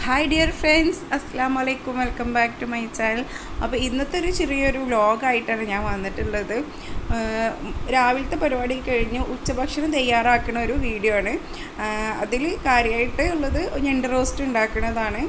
Hi dear friends അസ്സാം വലൈക്കും welcome back to my channel അപ്പോൾ ഇന്നത്തെ ഒരു ചെറിയൊരു വ്ലോഗായിട്ടാണ് ഞാൻ വന്നിട്ടുള്ളത് ആഹ് രാവിലത്തെ പരിപാടി കഴിഞ്ഞ് ഉച്ചഭക്ഷണം തയ്യാറാക്കുന്ന ഒരു വീഡിയോ ആണ് അതിൽ കാര്യമായിട്ട് ഉള്ളത് ഞണ്ട് റോസ്റ്റ് ഉണ്ടാക്കുന്നതാണ്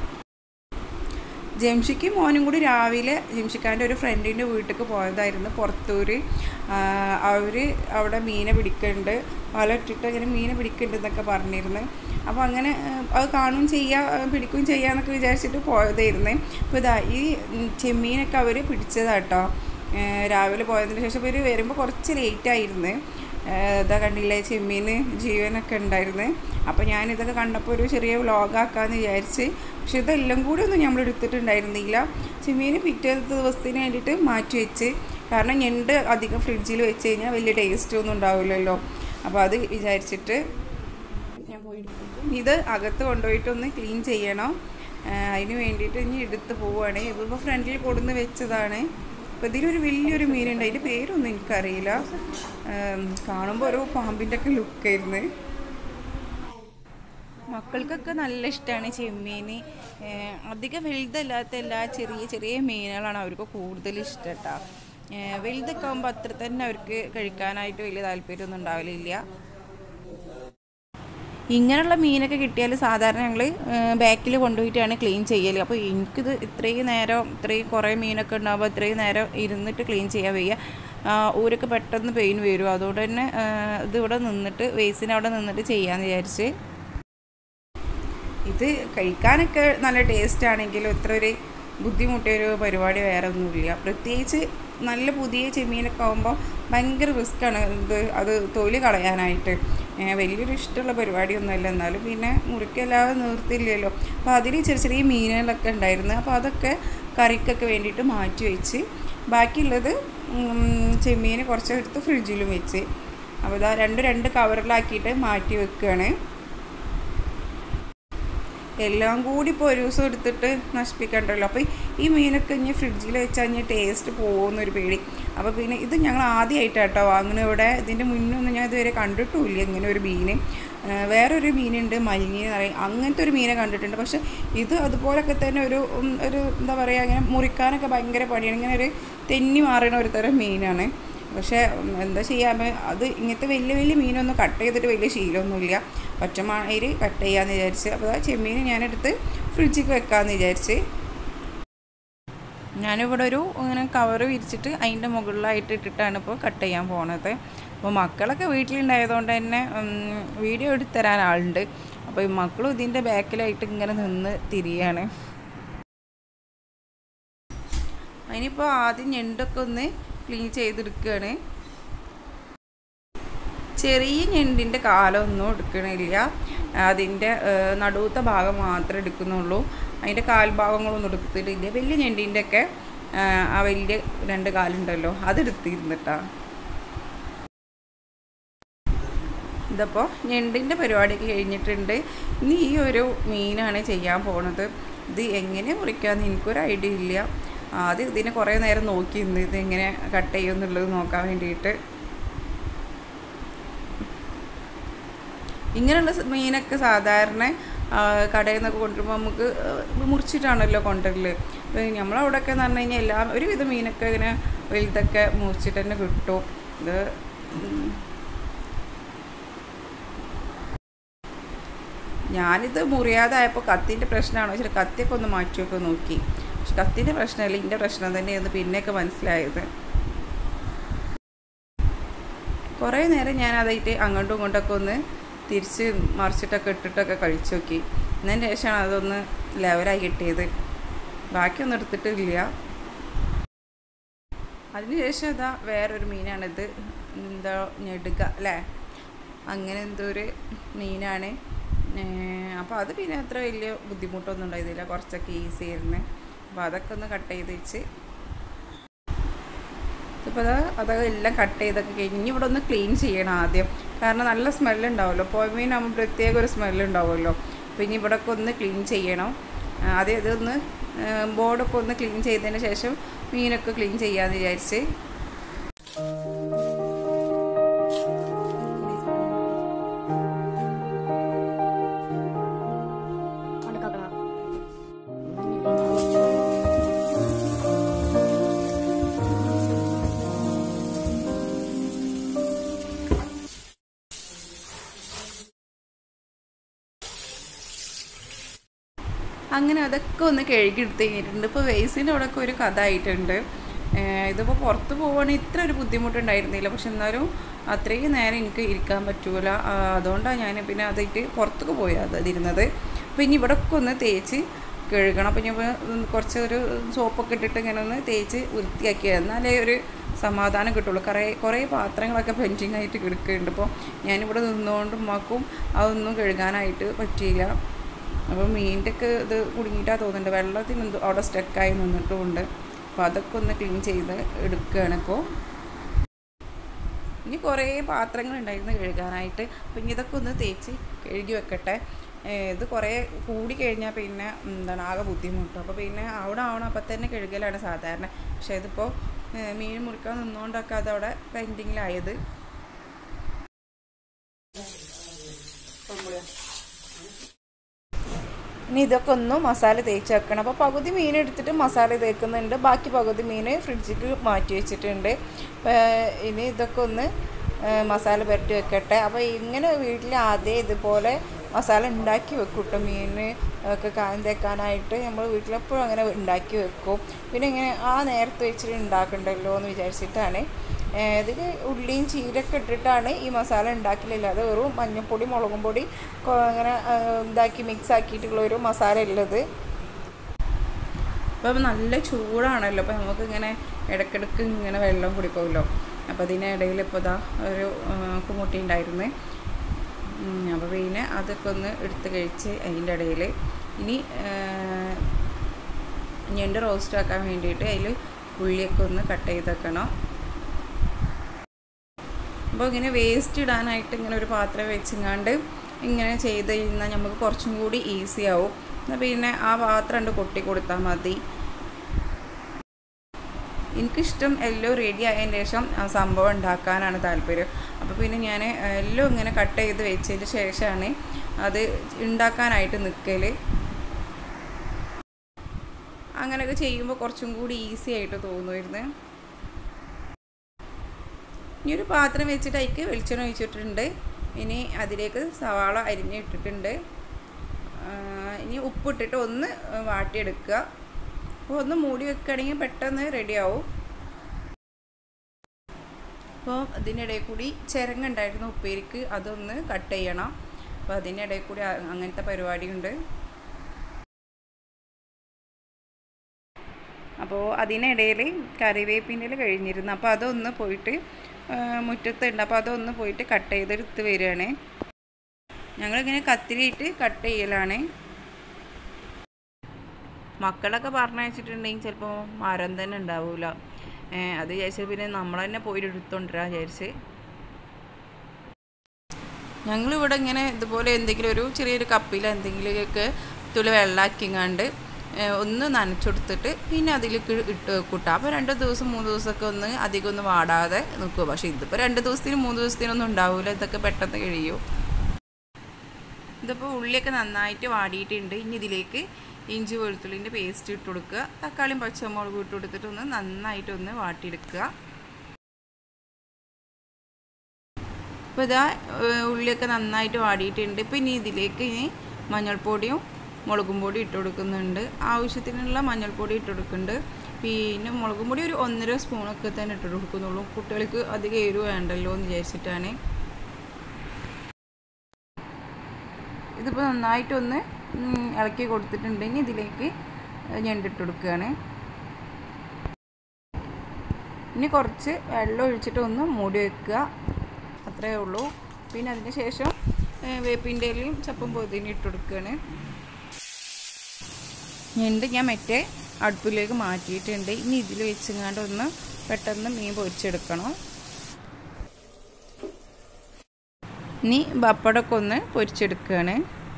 ജംഷിക്ക് മോനും കൂടി രാവിലെ ജംഷിക്കാൻ്റെ ഒരു ഫ്രണ്ടിൻ്റെ വീട്ടിലേക്ക് പോയതായിരുന്നു പുറത്തൂർ അവർ അവിടെ മീനെ പിടിക്കുന്നുണ്ട് വല ഇട്ടിട്ട് അങ്ങനെ മീനെ പിടിക്കുന്നുണ്ട് എന്നൊക്കെ പറഞ്ഞിരുന്നു അപ്പോൾ അങ്ങനെ ആ, അത് കാണുകയും ചെയ്യുക പിടിക്കുകയും ചെയ്യാന്നൊക്കെ വിചാരിച്ചിട്ട് പോയതായിരുന്നു അപ്പോൾ ഇതാ ഈ ഉം, ചെമ്മീനൊക്കെ അവർ പിടിച്ചതാട്ടോ രാവിലെ പോയതിന് ശേഷം ഇവർ വരുമ്പോൾ കുറച്ച് ലേറ്റായിരുന്നു ഇതാ കണ്ടില്ലേ ചെമ്മീൻ ജീവനൊക്കെ ഉണ്ടായിരുന്നു അപ്പോൾ ഞാനിതൊക്കെ കണ്ടപ്പോൾ ഒരു ചെറിയ വ്ളോഗാക്കാമെന്ന് വിചാരിച്ച് പക്ഷെ ഇതെല്ലാം കൂടി ഒന്നും നമ്മൾ എടുത്തിട്ടുണ്ടായിരുന്നില്ല ചെമ്മീൻ പിറ്റേ ദിവസത്തിന് വേണ്ടിയിട്ട് മാറ്റി വെച്ച് കാരണം ഞണ്ട് അധികം ഫ്രിഡ്ജിൽ വെച്ച് കഴിഞ്ഞാൽ വലിയ ടേസ്റ്റ് ഒന്നും ഉണ്ടാവില്ലല്ലോ അപ്പോൾ അത് വിചാരിച്ചിട്ട് ഞാൻ പോയി എടുക്കും. ഇത് അകത്ത് കൊണ്ടുപോയിട്ടൊന്ന് ക്ലീൻ ചെയ്യണം ആ, അതിന് വേണ്ടിയിട്ട് ഇനി എടുത്ത് പോവുകയാണ് ഇപ്പോൾ ഫ്രണ്ടിൽ കൊടുന്ന് വെച്ചതാണ് അപ്പോൾ ഇതിലൊരു വലിയൊരു മീനുണ്ട് അതിൻ്റെ പേരൊന്നും എനിക്കറിയില്ല കാണുമ്പോൾ ഒരു പാമ്പിൻ്റെ ഒക്കെ ലുക്കായിരുന്നു മക്കൾക്കൊക്കെ നല്ല ഇഷ്ടമാണ് ചെമ്മീൻ അധികം വലുതല്ലാത്ത എല്ലാ ചെറിയ ചെറിയ മീനുകളാണ് അവർക്ക് കൂടുതൽ ഇഷ്ടം കേട്ടോ വലുതൊക്കെ ആകുമ്പോൾ അത്ര തന്നെ അവർക്ക് കഴിക്കാനായിട്ട് വലിയ താല്പര്യമൊന്നും ഉണ്ടാവലില്ല ഇങ്ങനെയുള്ള മീനൊക്കെ കിട്ടിയാൽ സാധാരണ ഞങ്ങൾ ബാക്കിൽ കൊണ്ടുപോയിട്ടാണ് ക്ലീൻ ചെയ്യൽ അപ്പോൾ എനിക്കിത് ഇത്രയും നേരം ഇത്രയും കുറേ മീനൊക്കെ ഉണ്ടാകുമ്പോൾ ഇത്രയും നേരം ഇരുന്നിട്ട് ക്ലീൻ ചെയ്യാൻ വയ്യ ആ, ഊരൊക്കെ പെട്ടെന്ന് പെയിൻ വരും അതുകൊണ്ട് തന്നെ ആ, ഇത് ഇവിടെ നിന്നിട്ട് വേസിന് അവിടെ നിന്നിട്ട് ചെയ്യാമെന്ന് വിചാരിച്ച് ഇത് കഴിക്കാനൊക്കെ നല്ല ടേസ്റ്റ് ആണെങ്കിലും ഇത്ര ഒരു ബുദ്ധിമുട്ടിയ ഒരു പരിപാടി വേറെ ഒന്നുമില്ല പ്രത്യേകിച്ച് നല്ല പുതിയ ചെമ്മീനൊക്കെ ആകുമ്പോൾ ഭയങ്കര റിസ്ക്കാണ് ഇത് അത് തൊലി കളയാനായിട്ട് ഏഹ് വലിയൊരു ഇഷ്ടമുള്ള പരിപാടിയൊന്നുമല്ല എന്നാലും പിന്നെ മുറിക്കല്ലാതെ നിർത്തില്ലല്ലോ അപ്പോൾ അതിൽ ചെറിയ ചെറിയ മീനുകളൊക്കെ ഉണ്ടായിരുന്നു അപ്പോൾ അതൊക്കെ കറിക്കൊക്കെ വേണ്ടിയിട്ട് മാറ്റി വെച്ച് ബാക്കിയുള്ളത് ഉം, ചെമ്മീൻ കുറച്ചെടുത്ത് ഫ്രിഡ്ജിലും വെച്ച് അപ്പോൾ ഇതാ രണ്ട് രണ്ട് കവറിലാക്കിയിട്ട് മാറ്റി വെക്കുകയാണ് എല്ലാം കൂടി ഇപ്പോൾ ഒരു ദിവസം എടുത്തിട്ട് നശിപ്പിക്കണ്ടല്ലോ അപ്പോൾ ഈ മീനൊക്കെ ഇനി ഫ്രിഡ്ജിൽ വെച്ചാൽ ഇനി ടേസ്റ്റ് പോകുന്നൊരു പേടി അപ്പോൾ പിന്നെ ഇത് ഞങ്ങൾ ആദ്യമായിട്ടാട്ടോ വാങ്ങുന്നത് ഇവിടെ ഇതിൻ്റെ മുന്നൊന്നും ഞാൻ ഇതുവരെ കണ്ടിട്ടുമില്ല ഇങ്ങനെ ഒരു മീൻ ആ, വേറൊരു മീനുണ്ട് മലിഞ്ഞി എന്ന് പറയും അങ്ങനത്തെ ഒരു മീനെ കണ്ടിട്ടുണ്ട് പക്ഷേ ഇത് അതുപോലൊക്കെ തന്നെ ഒരു ഉം, ഒരു എന്താ പറയുക ഇങ്ങനെ മുറിക്കാനൊക്കെ ഭയങ്കര പണിയാണ് ഇങ്ങനെ ഒരു തെന്നി മാറുന്ന ഒരു തരം മീനാണ് പക്ഷേ ഉം, എന്താ ചെയ്യാൻ അത് ഇങ്ങനത്തെ വലിയ വലിയ മീനൊന്നും കട്ട് ചെയ്തിട്ട് വലിയ ശീലമൊന്നുമില്ല പച്ചമാണയിൽ കട്ട് ചെയ്യാമെന്ന് വിചാരിച്ച് അപ്പോൾ ആ ചെമ്മീൻ ഞാനെടുത്ത് ഫ്രിഡ്ജിലേക്ക് വെക്കാമെന്ന് വിചാരിച്ച് ഞാനിവിടെ ഒരു ഇങ്ങനെ കവർ വിരിച്ചിട്ട് അതിൻ്റെ മുകളിലായിട്ട് ഇട്ടിട്ടാണ് ഇപ്പോൾ കട്ട് ചെയ്യാൻ പോണത് അപ്പോൾ മക്കളൊക്കെ വീട്ടിലുണ്ടായതുകൊണ്ട് തന്നെ ഉം, വീഡിയോ എടുത്ത് തരാൻ ആളുണ്ട് അപ്പോൾ ഈ മക്കളും ഇതിൻ്റെ ബാക്കിലായിട്ട് ഇങ്ങനെ നിന്ന് തിരിയാണ് അതിനിപ്പോൾ ആദ്യം ഞണ്ടൊക്കെ ഒന്ന് ക്ലീൻ ചെയ്തെടുക്കുകയാണ് ചെറിയ ഞണ്ടിൻ്റെ കാലമൊന്നും എടുക്കണില്ല അതിൻ്റെ ഏഹ്, നടുവത്തെ ഭാഗം മാത്രമേ എടുക്കുന്നുള്ളൂ അതിൻ്റെ കാൽഭാഗങ്ങളൊന്നും എടുത്തിട്ടില്ല വലിയ ഞണ്ടിൻ്റെ ഒക്കെ ഏഹ്, ആ വലിയ രണ്ട് കാലുണ്ടല്ലോ അതെടുത്തിരുന്നിട്ടാ ഇതപ്പോൾ ഞണ്ടിൻ്റെ പരിപാടിയൊക്കെ കഴിഞ്ഞിട്ടുണ്ട് ഇനി ഈ ഒരു മീനാണ് ചെയ്യാൻ പോണത് ഇത് എങ്ങനെ മുറിക്കാമെന്ന് എനിക്കൊരു ഐഡിയ ഇല്ല ആദ്യം ഇതിനെ കുറേ നേരം നോക്കി നിന്ന് ഇത് എങ്ങനെ കട്ട് ചെയ്യുമെന്നുള്ളത് നോക്കാൻ വേണ്ടിയിട്ട് ഇങ്ങനെയുള്ള സ- മീനൊക്കെ സാധാരണ ആ, കടയിൽ നിന്നൊക്കെ കൊണ്ടുവരുമ്പോൾ നമുക്ക് ആ, മുറിച്ചിട്ടാണല്ലോ കൊണ്ടുവരല് അപ്പോൾ നമ്മളവിടെയൊക്കെ എന്ന് പറഞ്ഞു കഴിഞ്ഞാൽ എല്ലാം ഒരുവിധം മീനൊക്കെ ഇങ്ങനെ വലുതൊക്കെ മുറിച്ചിട്ട് തന്നെ കിട്ടും ഇത് ഉം, ഞാനിത് മുറിയാതായപ്പോൾ കത്തിൻ്റെ പ്രശ്നമാണോ വെച്ചാൽ കത്തിയൊക്കെ ഒന്ന് മാറ്റിയൊക്കെ നോക്കി പക്ഷെ കത്തിൻ്റെ പ്രശ്നമല്ല ഇതിൻ്റെ പ്രശ്നം തന്നെയായിരുന്നു പിന്നെയൊക്കെ മനസ്സിലായത് കുറേ നേരം ഞാൻ അതായിട്ട് അങ്ങോട്ടും ഇങ്ങോട്ടൊക്കെ ഒന്ന് തിരിച്ച് മറിച്ചിട്ടൊക്കെ ഇട്ടിട്ടൊക്കെ കഴിച്ചു നോക്കി എന്നതിന് ശേഷമാണ് അതൊന്ന് ലെവലായി കിട്ടിയത് ബാക്കിയൊന്നും എടുത്തിട്ടില്ല അതിനുശേഷം ഇതാ വേറൊരു മീനാണിത് എന്താ ഞെടുക അല്ലേ അങ്ങനെ എന്തോ ഒരു മീനാണ് അപ്പോൾ അത് പിന്നെ അത്ര വലിയ ബുദ്ധിമുട്ടൊന്നും ഉണ്ടായിരുന്നില്ല കുറച്ചൊക്കെ ഈസി ആയിരുന്നു അപ്പോൾ അതൊക്കെ ഒന്ന് കട്ട് ചെയ്ത് വെച്ച് ഇപ്പോൾ അത് അതൊക്കെ എല്ലാം കട്ട് ചെയ്തൊക്കെ കഴിഞ്ഞ് ഇനി ഇവിടെ ഒന്ന് ക്ലീൻ ചെയ്യണം ആദ്യം കാരണം നല്ല സ്മെല്ല് ഉണ്ടാവുമല്ലോ പോയമീൻ ആകുമ്പോൾ പ്രത്യേക ഒരു സ്മെല്ല് ഉണ്ടാവുമല്ലോ അപ്പോൾ ഇനി ഇവിടെയൊക്കെ ഒന്ന് ക്ലീൻ ചെയ്യണം ആ, ആദ്യം ഇതൊന്ന് ബോർഡൊക്കെ ഒന്ന് ക്ലീൻ ചെയ്തതിന് ശേഷം മീനൊക്കെ ക്ലീൻ ചെയ്യാമെന്ന് വിചാരിച്ച് കൊണ്ടുക്കാക്കണം അങ്ങനെ അതൊക്കെ ഒന്ന് കഴുകിയെടുത്ത് കഴിഞ്ഞിട്ടുണ്ട് ഇപ്പോൾ വേസിൻ്റെ അവിടെയൊക്കെ ഒരു കഥ ആയിട്ടുണ്ട് ഏഹ് ഇതിപ്പോൾ പുറത്ത് പോവുകയാണെങ്കിൽ ഇത്ര ഒരു ബുദ്ധിമുട്ടുണ്ടായിരുന്നില്ല പക്ഷെ എന്നാലും അത്രയും നേരം എനിക്ക് ഇരിക്കാൻ പറ്റൂല ആ, അതുകൊണ്ടാണ് ഞാൻ പിന്നെ അതായിട്ട് പുറത്തേക്ക് പോയി അത് അതിരുന്നത് അപ്പോൾ ഇനി ഇവിടെ ഒക്കെ ഒന്ന് തേച്ച് കഴുകണം അപ്പോൾ ഞാൻ കുറച്ച് ഒരു സോപ്പൊക്കെ ഇട്ടിട്ട് ഇങ്ങനെ ഒന്ന് തേച്ച് വൃത്തിയാക്കി എന്നാലേ ഒരു സമാധാനം കിട്ടുള്ളൂ കുറേ കുറേ പാത്രങ്ങളൊക്കെ പെൻഡിങ് ആയിട്ട് കിടക്കുന്നുണ്ട് അപ്പോൾ ഞാനിവിടെ നിന്നുകൊണ്ട് ഉമ്മാക്കും അതൊന്നും കഴുകാനായിട്ട് പറ്റിയില്ല അപ്പോൾ മീനിൻ്റെ ഒക്കെ ഇത് കുടുങ്ങിയിട്ടാണ് തോന്നുന്നുണ്ട് വെള്ളത്തിന് എന്തോ അവിടെ സ്റ്റക്കായി നിന്നിട്ടുമുണ്ട് അപ്പോൾ അതൊക്കെ ഒന്ന് ക്ലീൻ ചെയ്ത് എടുക്കുകയാണ് ഇപ്പോൾ ഇനി കുറേ പാത്രങ്ങൾ ഉണ്ടായിരുന്നു കഴുകാനായിട്ട് അപ്പം ഇനി ഇതൊക്കെ ഒന്ന് തേച്ച് കഴുകി വെക്കട്ടെ ഏഹ് ഇത് കുറേ കൂടി കഴിഞ്ഞാൽ പിന്നെ എന്താണ് ആകെ ബുദ്ധിമുട്ടും അപ്പോൾ പിന്നെ അവിടെ ആവണം അപ്പം തന്നെ കഴുകലാണ് സാധാരണ പക്ഷേ ഇതിപ്പോൾ ഏഹ് മീൻ മുറിക്കാൻ നിന്നുകൊണ്ടൊക്കെ അതവിടെ പെൻഡിങ്ങിലായത് ഇനി ഇതൊക്കെ ഒന്ന് മസാല തേച്ച് വെക്കണം അപ്പോൾ പകുതി മീൻ എടുത്തിട്ട് മസാല തേക്കുന്നുണ്ട് ബാക്കി പകുതി മീൻ ഫ്രിഡ്ജിക്ക് മാറ്റി വെച്ചിട്ടുണ്ട് അപ്പോൾ ഇനി ഇതൊക്കെ ഒന്ന് ആ, മസാല പുരട്ടി വെക്കട്ടെ അപ്പോൾ ഇങ്ങനെ വീട്ടിൽ ആദ്യം ഇതുപോലെ മസാല ഉണ്ടാക്കി വെക്കും കേട്ടോ മീൻ ഒക്കെ കായം തേക്കാനായിട്ട് നമ്മൾ വീട്ടിലെപ്പോഴും അങ്ങനെ ഉണ്ടാക്കി വെക്കും പിന്നെ ഇങ്ങനെ ആ നേരത്തെ വെച്ചിട്ട് ഉണ്ടാക്കണ്ടല്ലോ എന്ന് വിചാരിച്ചിട്ടാണ് ഇതിൽ ഉള്ളിയും ചീരൊക്കെ ഇട്ടിട്ടാണ് ഈ മസാല ഉണ്ടാക്കലില്ല അത് വെറും മഞ്ഞൾപ്പൊടി മുളകും പൊടി കൊ- അങ്ങനെ ആ, ഇതാക്കി മിക്സ് ആക്കിയിട്ടുള്ള ഒരു മസാല ഉള്ളത് അപ്പം നല്ല ചൂടാണല്ലോ അപ്പം നമുക്ക് ഇങ്ങനെ ഇടയ്ക്കിടയ്ക്ക് ഇങ്ങനെ വെള്ളം കുടിക്കുമല്ലോ അപ്പോൾ അതിനിടയിൽ ഇപ്പോൾ ഇതാ ഒരു ആ, കുമുട്ടി ഉണ്ടായിരുന്നു അപ്പോൾ പിന്നെ അതൊക്കെ ഒന്ന് എടുത്ത് കഴിച്ച് അതിൻ്റെ ഇടയിൽ ഇനി ആ, ഞണ്ട് റോസ്റ്റ് ആക്കാൻ വേണ്ടിയിട്ട് അതിൽ ഉള്ളിയൊക്കെ ഒന്ന് കട്ട് ചെയ്ത് വെക്കണം അപ്പോൾ ഇങ്ങനെ വേസ്റ്റ് ഇടാനായിട്ട് ഇങ്ങനെ ഒരു പാത്രം വെച്ചിങ്ങാണ്ട് ഇങ്ങനെ ചെയ്ത് കഴിഞ്ഞാൽ നമുക്ക് കുറച്ചും കൂടി ഈസി ആവും എന്നാൽ പിന്നെ ആ പാത്രം ഉണ്ട് കൊട്ടി കൊടുത്താൽ മതി എനിക്കിഷ്ടം എല്ലാം റെഡി ആയതിന് ശേഷം ആ സംഭവം ഉണ്ടാക്കാനാണ് താല്പര്യം അപ്പോൾ പിന്നെ ഞാൻ എല്ലാം ഇങ്ങനെ കട്ട് ചെയ്ത് വെച്ചതിന് ശേഷമാണ് അത് ഉണ്ടാക്കാനായിട്ട് നിൽക്കൽ അങ്ങനെയൊക്കെ ചെയ്യുമ്പോൾ കുറച്ചും കൂടി ഈസി ആയിട്ട് തോന്നുമായിരുന്നു ഇനി ഒരു പാത്രം വെച്ചിട്ട് അതിക്ക് വെളിച്ചെണ്ണ ഒഴിച്ചിട്ടുണ്ട് ഇനി അതിലേക്ക് സവാള അരിഞ്ഞ് ഇട്ടിട്ടുണ്ട് ആ, ഇനി ഉപ്പിട്ടിട്ട് ഒന്ന് വാട്ടിയെടുക്കുക അപ്പോൾ ഒന്ന് മൂടി വെക്കുകയാണെങ്കിൽ പെട്ടെന്ന് റെഡിയാവും അപ്പോൾ അതിനിടയിൽ കൂടി ചിരങ്ങുണ്ടായിരുന്നു ഉപ്പേരിക്ക് അതൊന്ന് കട്ട് ചെയ്യണം അപ്പോൾ അതിനിടയിൽ കൂടി അ- അങ്ങനത്തെ പരിപാടിയുണ്ട് അപ്പോൾ അതിനിടയിൽ കറിവേപ്പിൻ്റെ കഴിഞ്ഞിരുന്നു അപ്പോൾ അതൊന്ന് പോയിട്ട് ആ, മുറ്റത്തുണ്ട് അപ്പോൾ അതൊന്ന് പോയിട്ട് കട്ട് ചെയ്തെടുത്ത് വരികയാണ് ഞങ്ങളിങ്ങനെ കത്തിരിയിട്ട് കട്ട് ചെയ്യലാണ് മക്കളൊക്കെ പറഞ്ഞയച്ചിട്ടുണ്ടെങ്കിൽ ചിലപ്പോൾ മരം തന്നെ ഉണ്ടാവില്ല അത് വിചാരിച്ചാൽ പിന്നെ നമ്മൾ തന്നെ പോയിട്ട് എടുത്തോണ്ടിരാ വിചാരിച്ച് ഞങ്ങളിവിടെ ഇങ്ങനെ ഇതുപോലെ എന്തെങ്കിലും ഒരു ചെറിയൊരു കപ്പിൽ എന്തെങ്കിലുമൊക്കെ തുള്ളി വെള്ളമാക്കിങ്ങാണ്ട് ഏഹ് ഒന്ന് നനച്ചെടുത്തിട്ട് പിന്നെ അതിലേക്ക് ഇട്ട് വെക്കൂട്ടാ അപ്പോൾ രണ്ട് ദിവസം മൂന്ന് ദിവസമൊക്കെ ഒന്ന് അധികം ഒന്ന് വാടാതെ നിൽക്കും പക്ഷേ ഇതിപ്പോൾ രണ്ട് ദിവസത്തിന് മൂന്ന് ദിവസത്തിനൊന്നും ഉണ്ടാവില്ല ഇതൊക്കെ പെട്ടെന്ന് കഴിയും ഇതിപ്പോൾ ഉള്ളിയൊക്കെ നന്നായിട്ട് വാടിയിട്ടുണ്ട് ഇനി ഇതിലേക്ക് ഇഞ്ചി വെളുത്തുള്ളിൻ്റെ പേസ്റ്റ് ഇട്ട് കൊടുക്കുക തക്കാളിയും പച്ചമുളകും ഇട്ട് കൊടുത്തിട്ട് ഒന്ന് നന്നായിട്ടൊന്ന് വാട്ടിയെടുക്കുക അപ്പോൾ ഇതാ ഏഹ് ഉള്ളിയൊക്കെ നന്നായിട്ട് വാടിയിട്ടുണ്ട് ഇപ്പോൾ ഇനി ഇതിലേക്ക് ഇനി മഞ്ഞൾപ്പൊടിയും മുളകും പൊടി ഇട്ട് കൊടുക്കുന്നുണ്ട് ആവശ്യത്തിനുള്ള മഞ്ഞൾപ്പൊടി ഇട്ട് കൊടുക്കുന്നുണ്ട് പിന്നെ മുളകും പൊടി ഒരു ഒന്നര സ്പൂണൊക്കെ തന്നെ ഇട്ട് കൊടുക്കുന്നുള്ളൂ കുട്ടികൾക്ക് അധികം എരിവ് വേണ്ടല്ലോ എന്ന് വിചാരിച്ചിട്ടാണ് ഇതിപ്പോൾ നന്നായിട്ടൊന്ന് ഉം, ഇളക്കി കൊടുത്തിട്ടുണ്ട് ഇനി ഇതിലേക്ക് ഞണ്ടിട്ട് കൊടുക്കുകയാണ് ഇനി കുറച്ച് വെള്ളം ഒഴിച്ചിട്ട് ഒന്ന് മൂടി വെക്കുക അത്രയേ ഉള്ളൂ പിന്നെ അതിന് ശേഷം വേപ്പിൻ്റെ ഇലയും ചപ്പും പൊതിനും ഇട്ട് കൊടുക്കുകയാണ് ഞണ്ട് ഞാൻ മറ്റേ അടുപ്പിലേക്ക് മാറ്റിയിട്ടുണ്ട് ഇനി ഇതിൽ വെച്ചങ്ങാണ്ട് ഒന്ന് പെട്ടെന്ന് മീൻ പൊരിച്ചെടുക്കണം ഇനി പപ്പടമൊക്കെ ഒന്ന് പൊരിച്ചെടുക്കുകയാണ്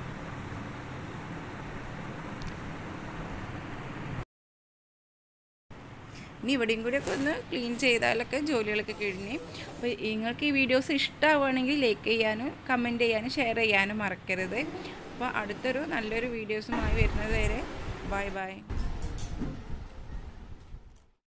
ഇനി ഇവിടെയും കൂടിയൊക്കെ ഒന്ന് ക്ലീൻ ചെയ്താലൊക്കെ ജോലികളൊക്കെ കഴിഞ്ഞ് അപ്പോൾ നിങ്ങൾക്ക് ഈ വീഡിയോസ് ഇഷ്ടമാവുകയാണെങ്കിൽ ലൈക്ക് ചെയ്യാനും കമൻറ്റ് ചെയ്യാനും ഷെയർ ചെയ്യാനും മറക്കരുത് അപ്പോൾ അടുത്തൊരു നല്ലൊരു വീഡിയോസുമായി വരുന്നത് വരെ ബൈ ബൈ